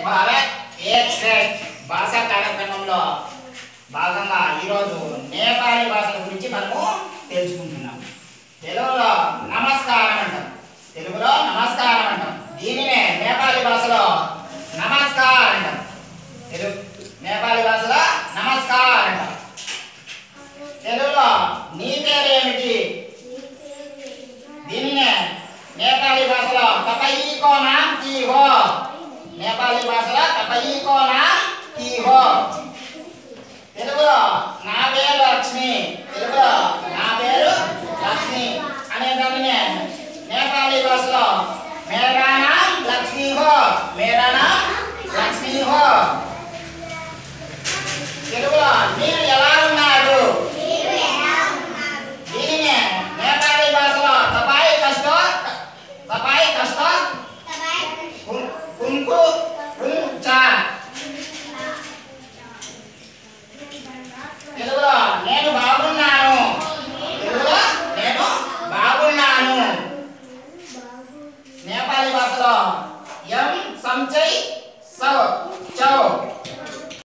భారత్ ఏక్ శ్రేష్ఠ్ భాషా కార్యక్రమంలో భాగంగా ఈరోజు నేపాలీ భాషల గురించి మనము తెలుసుకుంటున్నాం తెలుగులో నమస్కారం అంటాం తెలుగులో నమస్కారం అంటాం దీనినే నేపాలీ భాషలో నమస్కార్ అంటాం తెలుగు నేపాలీ భాషలో నమస్కార్ అంటాం తెలుగులో నీ పేరేమిటి దీనినే నేపాలీ భాషలో తపయీకో నామ్ కీ హో నేపాలీ భాషలో తపయీకో నామ్ కీ హో తెలుగులో నా పేరు లక్ష్మి తెలుగులో నా పేరు లక్ష్మి అనే దానినే నేపాలీ భాషలో మేరా నామ్ లక్ష్మి హో మేరా నామ్ లక్ష్మి హో తెలుగులో మీరు ఎలా ఉన్నారు దీనినే నేపాలీ భాషలో తపాయి కష్ట తపాయి కష్ట కుం- కుంకు కుంచా తెలుగులో నేను బాగున్నాను తెలుగులో నేను బాగున్నాను నేపాలీ భాషలో ఎం సంచయ్ సవ్